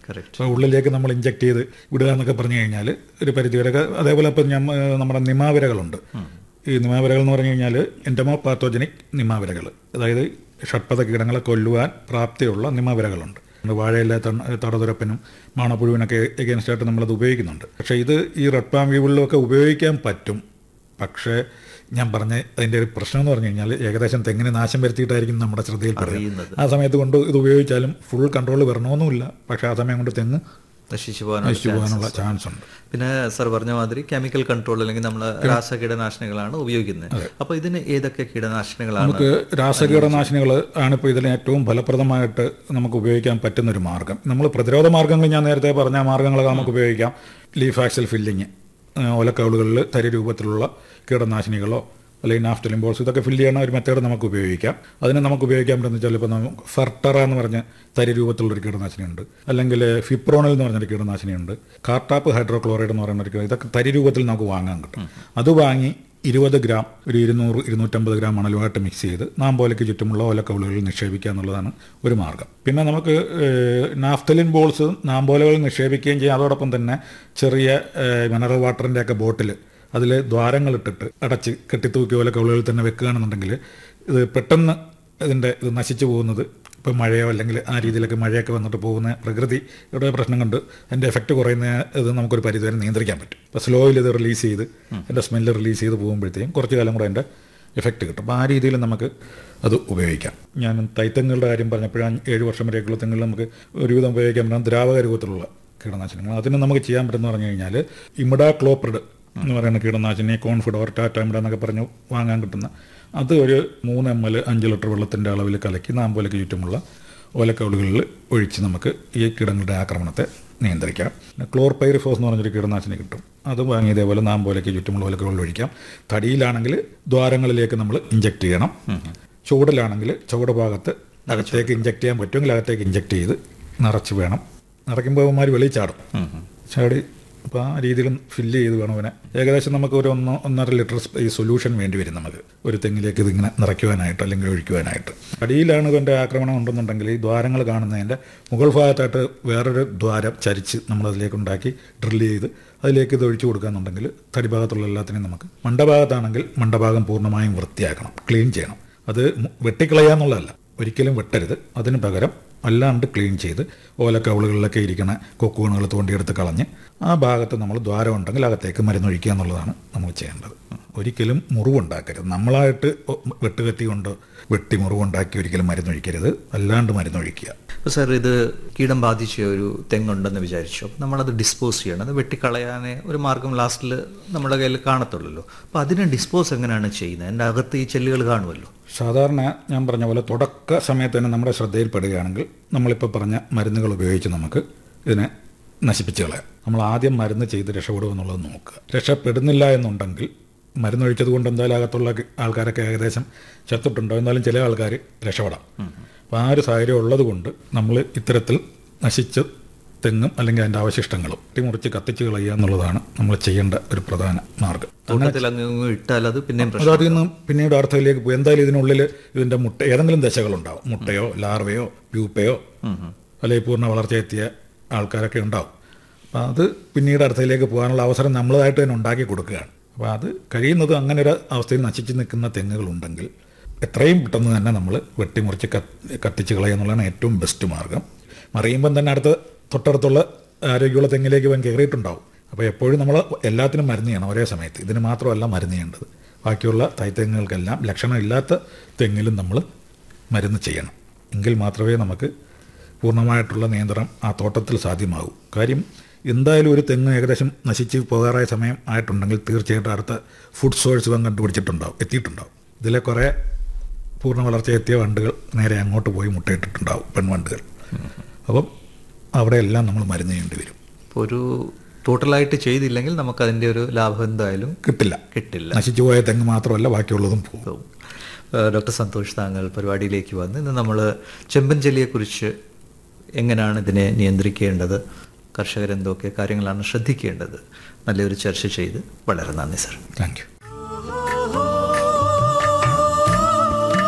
Correct അപ്പോൾ ഉള്ളിലേക്ക് നമ്മൾ ഇഞ്ചെക്ട് ചെയ്ത് വിടുക എന്നൊക്കെ പറഞ്ഞു കഴിഞ്ഞാൽ ഒരു പരിധി വരെ അതേപോലെ ഇപ്പം ഞാൻ നമ്മുടെ നിമാവിരകളുണ്ട് ഈ നിമാവിരകൾ എന്ന് പറഞ്ഞു കഴിഞ്ഞാൽ എൻറ്റമോ പാത്തോജനിക് നിമാവിരകൾ അതായത് ഷഡ്പഥ കീടങ്ങളെ കൊല്ലുവാൻ പ്രാപ്തിയുള്ള നിമാവിരകളുണ്ട് വാഴയിലെ തണ- തടതുരപ്പനും മാണപ്പുഴുവിനൊക്കെ എഗൻസ്റ്റ് ആയിട്ട് നമ്മളത് ഉപയോഗിക്കുന്നുണ്ട് പക്ഷേ ഇത് ഈ റെഡ് പാം വീവുകളിലൊക്കെ ഉപയോഗിക്കാൻ പറ്റും പക്ഷേ ഞാൻ പറഞ്ഞ അതിൻ്റെ ഒരു പ്രശ്നം എന്ന് പറഞ്ഞു കഴിഞ്ഞാൽ ഏകദേശം തെങ്ങിന് നാശം വരുത്തിയിട്ടായിരിക്കും നമ്മുടെ ശ്രദ്ധയിൽപ്പെടുക അറിയുന്നത്. ആ സമയത്ത് കൊണ്ട് ഇത് ഉപയോഗിച്ചാലും ഫുൾ കൺട്രോൾ വരണമെന്നുമില്ല പക്ഷേ ആ സമയം കൊണ്ട് തെങ്ങ് നശിച്ചു പോകാനുള്ള നശിച്ചു പോകാനുള്ള ചാൻസ് ഉണ്ട് പിന്നെ സർ പറഞ്ഞ മാതിരി കെമിക്കൽ കൺട്രോൾ അല്ലെങ്കിൽ നമ്മൾ രാസ കീടനാശിനികളാണ് ഉപയോഗിക്കുന്നത് അപ്പൊ ഇതിന് ഏതൊക്കെ കീടനാശിനികളാണ് നമുക്ക് രാസകീടനാശിനികൾ ആണിപ്പോൾ ഇതിന് ഏറ്റവും ഫലപ്രദമായിട്ട് നമുക്ക് ഉപയോഗിക്കാൻ പറ്റുന്ന ഒരു മാർഗം നമ്മൾ പ്രതിരോധ മാർഗ്ഗങ്ങൾ ഞാൻ നേരത്തെ പറഞ്ഞ മാർഗ്ഗങ്ങളൊക്കെ നമുക്ക് ഉപയോഗിക്കാം ലീഫാക്സൽ ഫില്ലിങ് ഓലക്കൗളുകളിൽ തരി രൂപത്തിലുള്ള കീടനാശിനികളോ അല്ലെങ്കിൽ നാഫ്റ്റലിംബോൾസ് ഇതൊക്കെ ഫില്ല് ചെയ്യുന്ന ഒരു മെത്തേഡ് നമുക്ക് ഉപയോഗിക്കാം അതിന് നമുക്ക് ഉപയോഗിക്കാൻ പറ്റുന്ന വെച്ചാൽ ഇപ്പോൾ നമുക്ക് ഫെർട്ടറ എന്ന് പറഞ്ഞ തരി രൂപത്തിലുള്ളൊരു കീടനാശിനിയുണ്ട് അല്ലെങ്കിൽ ഫിപ്രോണിൽ എന്ന് പറഞ്ഞൊരു കീടനാശിനിയുണ്ട് കാർട്ടാപ്പ് ഹൈഡ്രോക്ലോറൈഡ് എന്ന് പറയുന്ന ഒരു കീട- ഇതൊക്കെ തരി രൂപത്തിൽ നമുക്ക് വാങ്ങാൻ കിട്ടും അത് വാങ്ങി ഇരുപത് ഗ്രാം ഒരു ഇരുന്നൂറ് ഇരുന്നൂറ്റമ്പത് ഗ്രാം മണലുമായിട്ട് മിക്സ് ചെയ്ത് നാമ്പോലയ്ക്ക് ചുറ്റുമുള്ള ഓലക്കവിളുകളിൽ നിക്ഷേപിക്കുക എന്നുള്ളതാണ് ഒരു മാർഗം പിന്നെ നമുക്ക് ഏഹ്, നാഫ്തലിൻ ബോൾസ് നാമ്പോലകളിൽ നിക്ഷേപിക്കുകയും ചെയ്യും അതോടൊപ്പം തന്നെ ചെറിയ ഏഹ്, മിനറൽ വാട്ടറിൻ്റെ ഒക്കെ ബോട്ടിൽ അതിൽ ദ്വാരങ്ങളിട്ടിട്ട് അടച്ച് കെട്ടിത്തൂക്കി ഓലക്കവിളുകളിൽ തന്നെ വെക്കുകയാണെന്നുണ്ടെങ്കിൽ ഇത് പെട്ടെന്ന് ഇതിൻ്റെ ഇത് നശിച്ചു പോകുന്നത് ഇപ്പം മഴയോ അല്ലെങ്കിൽ ആ രീതിയിലൊക്കെ മഴയൊക്കെ വന്നിട്ട് പോകുന്ന പ്രകൃതിയുടെ പ്രശ്നം കൊണ്ട് അതിൻ്റെ എഫക്റ്റ് കുറയുന്ന ഇത് നമുക്കൊരു പരിധിവരെ നിയന്ത്രിക്കാൻ പറ്റും ഇപ്പോൾ സ്ലോയിൽ ഇത് റിലീസ് ചെയ്ത് അതിൻ്റെ സ്മെല്ല് റിലീസ് ചെയ്ത് പോകുമ്പോഴത്തേക്കും കുറച്ച് കാലം കൂടെ അതിൻ്റെ എഫക്റ്റ് കിട്ടും അപ്പോൾ ആ രീതിയിൽ നമുക്ക് അത് ഉപയോഗിക്കാം ഞാൻ തൈത്തെങ്ങുകളുടെ കാര്യം പറഞ്ഞപ്പോഴാണ് ഏഴ് വർഷം വരെയൊക്കെയുള്ള തെങ്ങുകൾ നമുക്ക് ഒരുവിധം ഉപയോഗിക്കാൻ പറ്റുന്ന ദ്രാവക രൂപത്തിലുള്ള കീടനാശിനികൾ അതിന് നമുക്ക് ചെയ്യാൻ പറ്റുന്ന പറഞ്ഞു കഴിഞ്ഞാൽ ഇമിഡാ ക്ലോപ്രിഡ് എന്ന് പറയുന്ന കീടനാശിനി കോൺഫിഡോർ ടാറ്റ ഇമിഡ എന്നൊക്കെ പറഞ്ഞ് വാങ്ങാൻ കിട്ടുന്ന അത് ഒരു മൂന്ന് എം എൽ അഞ്ച് ലിറ്റർ വെള്ളത്തിൻ്റെ അളവിൽ കലക്കി നാമ്പോലയ്ക്ക് ചുറ്റുമുള്ള ഓലക്കവിളുകളിൽ ഒഴിച്ച് നമുക്ക് ഈ കീടങ്ങളുടെ ആക്രമണത്തെ നിയന്ത്രിക്കാം പിന്നെ ക്ലോർപൈറിഫോസ് എന്ന് പറഞ്ഞൊരു കീടനാശിനി കിട്ടും അത് വാങ്ങി ഇതേപോലെ നാമ്പോലയ്ക്ക് ചുറ്റുമുള്ള ഓലക്കവിളിൽ ഒഴിക്കാം തടിയിലാണെങ്കിൽ ദ്വാരങ്ങളിലേക്ക് നമ്മൾ ഇഞ്ചെക്ട് ചെയ്യണം ചുവടിലാണെങ്കിൽ ചുവട് ഭാഗത്ത് അകത്തേക്ക് ഇഞ്ചെക്ട് ചെയ്യാൻ പറ്റുമെങ്കിൽ അകത്തേക്ക് ഇഞ്ചെക്ട് ചെയ്ത് നിറച്ച് വേണം നിറയ്ക്കുമ്പോൾ അവന്മാർ വെളിയിൽ ചാടും ചാടി അപ്പോൾ ആ രീതിയിൽ ഫില്ല് ചെയ്ത് വേണം അവനെ ഏകദേശം നമുക്ക് ഒരു ഒന്ന് ഒന്നര ലിറ്റർ ഈ സൊല്യൂഷൻ വേണ്ടി വരും നമുക്ക് ഒരു തെങ്ങിലേക്ക് ഇതിങ്ങനെ നിറയ്ക്കുവാനായിട്ട് അല്ലെങ്കിൽ ഒഴിക്കുവാനായിട്ട് അടിയിലാണ് ഇതിൻ്റെ ആക്രമണം ഉണ്ടെന്നുണ്ടെങ്കിൽ ഈ ദ്വാരങ്ങൾ കാണുന്നതിൻ്റെ മുകൾ ഭാഗത്തായിട്ട് വേറൊരു ദ്വാരം ചരിച്ച് നമ്മളതിലേക്ക് ഉണ്ടാക്കി ഡ്രിൽ ചെയ്ത് അതിലേക്ക് ഇത് ഒഴിച്ചു കൊടുക്കുകയെന്നുണ്ടെങ്കിൽ തടിഭാഗത്തുള്ള എല്ലാത്തിനെയും നമുക്ക് മണ്ടഭാഗത്താണെങ്കിൽ മണ്ടഭാഗം പൂർണ്ണമായും വൃത്തിയാക്കണം ക്ലീൻ ചെയ്യണം അത് മു- വെട്ടിക്കളയുക എന്നുള്ളതല്ല ഒരിക്കലും വെട്ടരുത് അതിന് പകരം അല്ലാണ്ട് ക്ലീൻ ചെയ്ത് ഓലക്കവിളുകളിലൊക്കെ ഇരിക്കുന്ന കൊക്കുകൾ തോണ്ടിയെടുത്ത് കളഞ്ഞ് ആ ഭാഗത്ത് നമ്മൾ ദ്വാരം ഉണ്ടെങ്കിൽ അകത്തേക്ക് മരുന്നൊഴിക്കുക എന്നുള്ളതാണ് നമ്മൾ ചെയ്യേണ്ടത് ഒരിക്കലും മുറിവുണ്ടാക്കരുത് നമ്മളായിട്ട് ഒ- വെട്ടുകത്തി കൊണ്ട് വെട്ടി മുറിവുണ്ടാക്കി ഒരിക്കലും മരുന്നൊഴിക്കരുത് അല്ലാണ്ട് മരുന്നൊഴിക്കുക അപ്പോൾ സാർ ഇത് കീടം ബാധിച്ച ഒരു തെങ്ങുണ്ടെന്ന് വിചാരിച്ചു അപ്പോൾ നമ്മളത് ഡിസ്പോസ് ചെയ്യണം അത് വെട്ടിക്കളയാനേ ഒരു മാർഗം ലാസ്റ്റിൽ നമ്മുടെ കയ്യിൽ കാണത്തുള്ളൂ അപ്പോൾ അതിനെ ഡിസ്പോസ് എങ്ങനെയാണ് ചെയ്യുന്നത് എൻ്റെ അകത്ത് ഈ ചെല്ലുകൾ കാണുമല്ലോ സാധാരണ ഞാൻ പറഞ്ഞ പോലെ തുടക്ക സമയത്ത് തന്നെ നമ്മുടെ ശ്രദ്ധയിൽപ്പെടുകയാണെങ്കിൽ നമ്മളിപ്പോൾ പറഞ്ഞ മരുന്നുകൾ ഉപയോഗിച്ച് നമുക്ക് ഇതിനെ നശിപ്പിച്ച് കളയാം നമ്മൾ ആദ്യം മരുന്ന് ചെയ്ത് രക്ഷപ്പെടുമെന്നുള്ളത് നോക്കുക രക്ഷപ്പെടുന്നില്ല എന്നുണ്ടെങ്കിൽ മരുന്നൊഴിച്ചത് കൊണ്ട് എന്തായാലും അകത്തുള്ള ആൾക്കാരൊക്കെ ഏകദേശം ചത്തിട്ടുണ്ടോ എന്നാലും ചില ആൾക്കാർ രക്ഷപ്പെടാം അപ്പോൾ ആ ഒരു സാഹചര്യം ഉള്ളത് കൊണ്ട് നമ്മൾ ഇത്തരത്തിൽ നശിച്ച് തെങ്ങും അല്ലെങ്കിൽ അതിൻ്റെ അവശിഷ്ടങ്ങളും മുറിച്ച് കത്തിച്ച് കളയുക എന്നുള്ളതാണ് നമ്മൾ ചെയ്യേണ്ട ഒരു പ്രധാന മാർഗം തോട്ടത്തിൽ അങ്ങ് ഇങ്ങ് ഇട്ടാൽ അത് പിന്നെയും അത് പ്രശ്നം അതിൽ നിന്ന് പിന്നീട് അർത്ഥത്തിലേക്ക് പോയി എന്തായാലും ഇതിനുള്ളിൽ ഇതിന്റെ മുട്ട ഏതെങ്കിലും ദശകളുണ്ടാവും മുട്ടയോ ലാർവയോ പ്യൂപ്പയോ അല്ലെങ്കിൽ പൂർണ്ണ വളർച്ചയെത്തിയ ആൾക്കാരൊക്കെ ഉണ്ടാവും അപ്പം അത് പിന്നീട് അർത്ഥത്തിലേക്ക് പോകാനുള്ള അവസരം നമ്മളതായിട്ട് തന്നെ ഉണ്ടാക്കി കൊടുക്കുകയാണ് അപ്പോൾ അത് കഴിയുന്നത് അങ്ങനെ ഒരു അവസ്ഥയിൽ നശിച്ച് നിൽക്കുന്ന തെങ്ങുകളുണ്ടെങ്കിൽ എത്രയും പെട്ടെന്ന് തന്നെ നമ്മൾ വെട്ടിമുറിച്ച് കത്ത് കത്തിച്ച് കളയുക എന്നുള്ളതാണ് ഏറ്റവും ബെസ്റ്റ് മാർഗം മറിയുമ്പം തന്നെ അടുത്ത തൊട്ടടുത്തുള്ള ആരോഗ്യമുള്ള തെങ്ങിലേക്ക് അവൻ കയറിയിട്ടുണ്ടാവും അപ്പോൾ എപ്പോഴും നമ്മൾ എല്ലാത്തിനും മരുന്ന് ചെയ്യണം ഒരേ സമയത്ത് ഇതിന് മാത്രമല്ല മരുന്ന് ചെയ്യേണ്ടത് ബാക്കിയുള്ള തൈത്തെങ്ങുകൾക്കെല്ലാം ലക്ഷണമില്ലാത്ത തെങ്ങിലും നമ്മൾ മരുന്ന് ചെയ്യണം എങ്കിൽ മാത്രമേ നമുക്ക് പൂർണ്ണമായിട്ടുള്ള നിയന്ത്രണം ആ തോട്ടത്തിൽ സാധ്യമാകൂ കാര്യം എന്തായാലും ഒരു തെങ്ങ് ഏകദേശം നശിച്ച് പോകാറായ സമയം ആയിട്ടുണ്ടെങ്കിൽ തീർച്ചയായിട്ടും അടുത്ത ഫുഡ് സോഴ്സ് ഇവൻ കണ്ടുപിടിച്ചിട്ടുണ്ടാവും എത്തിയിട്ടുണ്ടാവും ഇതിലെ കുറേ പൂർണ്ണ വളർച്ച എത്തിയ വണ്ടുകൾ നേരെ അങ്ങോട്ട് പോയി മുട്ടയിട്ടിട്ടുണ്ടാവും പെൺവണ്ടുകൾ അപ്പം അവിടെയെല്ലാം നമ്മൾ മരുന്ന് ചെയ്യേണ്ടി വരും ഇപ്പോൾ ഒരു ടോട്ടലായിട്ട് ചെയ്തില്ലെങ്കിൽ നമുക്ക് അതിൻ്റെ ഒരു ലാഭം എന്തായാലും കിട്ടില്ല കിട്ടില്ല നശിച്ചു പോയ തെങ്ങ് മാത്രമല്ല ബാക്കിയുള്ളതും പോകും പോകും. ഏഹ് ഡോക്ടർ സന്തോഷ് താങ്കൾ പരിപാടിയിലേക്ക് വന്ന് ഇന്ന് നമ്മൾ ചെമ്പൻ ചെല്ലിയെക്കുറിച്ച് എങ്ങനെയാണ് ഇതിനെ നിയന്ത്രിക്കേണ്ടത് കർഷകരെന്തൊക്കെ കാര്യങ്ങളാണ് ശ്രദ്ധിക്കേണ്ടത് നല്ലൊരു ചർച്ച ചെയ്ത് വളരെ നന്ദി സർ താങ്ക് യു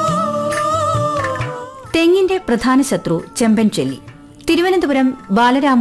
തെങ്ങിന്റെ പ്രധാന ശത്രു ചെമ്പൻ ചെല്ലി തിരുവനന്തപുരം ബാലരാമ